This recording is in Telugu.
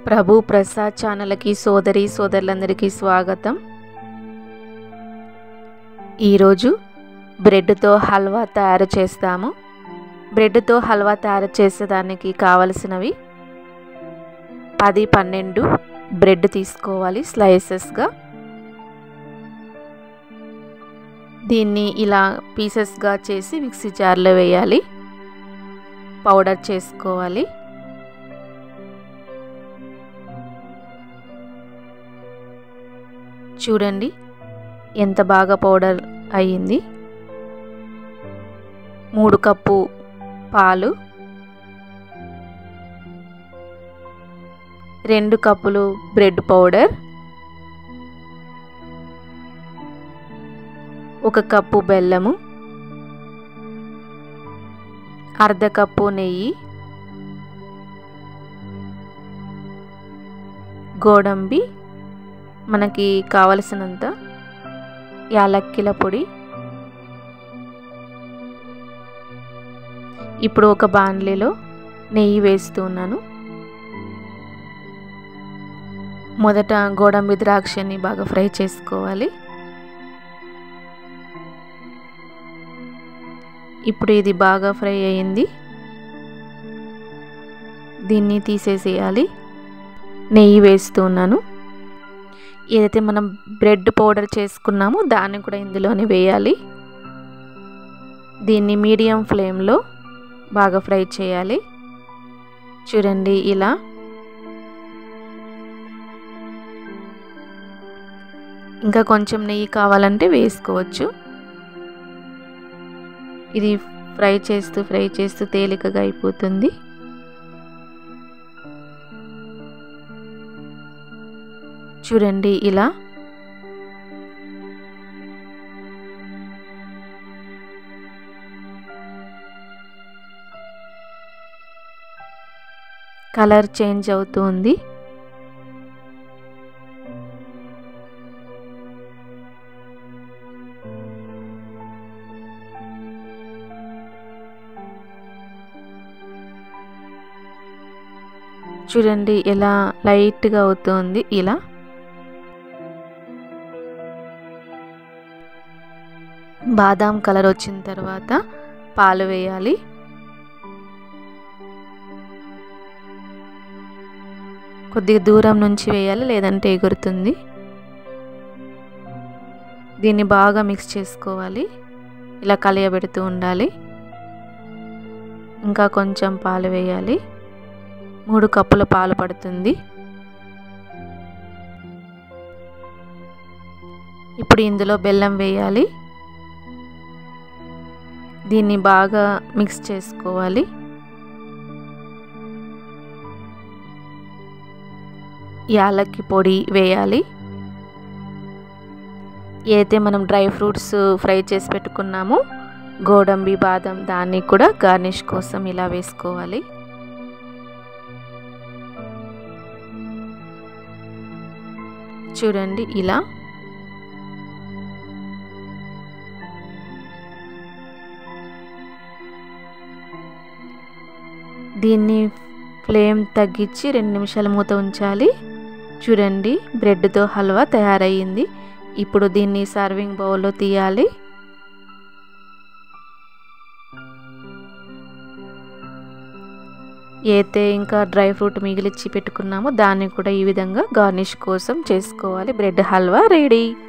ప్రభు ప్రసాద్ ఛానల్కి సోదరి సోదరులందరికీ స్వాగతం ఈరోజు బ్రెడ్తో హల్వా తయారు చేస్తాము బ్రెడ్తో హల్వా తయారు చేసేదానికి కావలసినవి పది పన్నెండు బ్రెడ్ తీసుకోవాలి స్లైసెస్గా దీన్ని ఇలా పీసెస్గా చేసి మిక్సీ జార్లో వేయాలి పౌడర్ చేసుకోవాలి చూడండి ఎంత బాగా పౌడర్ అయ్యింది మూడు కప్పు పాలు రెండు కప్పులు బ్రెడ్ పౌడర్ ఒక కప్పు బెల్లము అర్ధ కప్పు నెయ్యి గోడంబి మనకి కావలసినంత యాలక్కిల పొడి ఇప్పుడు ఒక బాండ్లీలో నెయ్యి వేస్తున్నాను మొదట గోడంబి ద్రాక్షని బాగా ఫ్రై చేసుకోవాలి ఇప్పుడు ఇది బాగా ఫ్రై అయింది దీన్ని తీసేసేయాలి నెయ్యి వేస్తున్నాను ఏదైతే మనం బ్రెడ్ పౌడర్ చేసుకున్నామో దాన్ని కూడా ఇందులోనే వేయాలి దీన్ని మీడియం ఫ్లేమ్లో బాగా ఫ్రై చేయాలి చూడండి ఇలా ఇంకా కొంచెం నెయ్యి కావాలంటే వేసుకోవచ్చు ఇది ఫ్రై చేస్తూ ఫ్రై చేస్తూ తేలికగా అయిపోతుంది చూడండి ఇలా కలర్ చేంజ్ అవుతుంది చూడండి ఎలా లైట్గా అవుతుంది ఇలా బాదాం కలర్ వచ్చిన తర్వాత పాలు వేయాలి కొద్దిగా దూరం నుంచి వేయాలి లేదంటే ఎగురుతుంది దీన్ని బాగా మిక్స్ చేసుకోవాలి ఇలా కలియబెడుతూ ఉండాలి ఇంకా కొంచెం పాలు వేయాలి మూడు కప్పుల పాలు పడుతుంది ఇప్పుడు ఇందులో బెల్లం వేయాలి దీన్ని బాగా మిక్స్ చేసుకోవాలి యాలక్కి పొడి వేయాలి ఏదైతే మనం డ్రై ఫ్రూట్స్ ఫ్రై చేసి పెట్టుకున్నామో గోడంబి బాదం దాన్ని కూడా గార్నిష్ కోసం ఇలా వేసుకోవాలి చూడండి ఇలా దీన్ని ఫ్లేమ్ తగ్గించి రెండు నిమిషాలు మూత ఉంచాలి చూడండి బ్రెడ్తో హల్వా తయారయ్యింది ఇప్పుడు దీన్ని సర్వింగ్ బౌల్లో తీయాలి ఏతే ఇంకా డ్రై ఫ్రూట్ మిగిలిచ్చి పెట్టుకున్నామో దాన్ని కూడా ఈ విధంగా గార్నిష్ కోసం చేసుకోవాలి బ్రెడ్ హల్వా రెడీ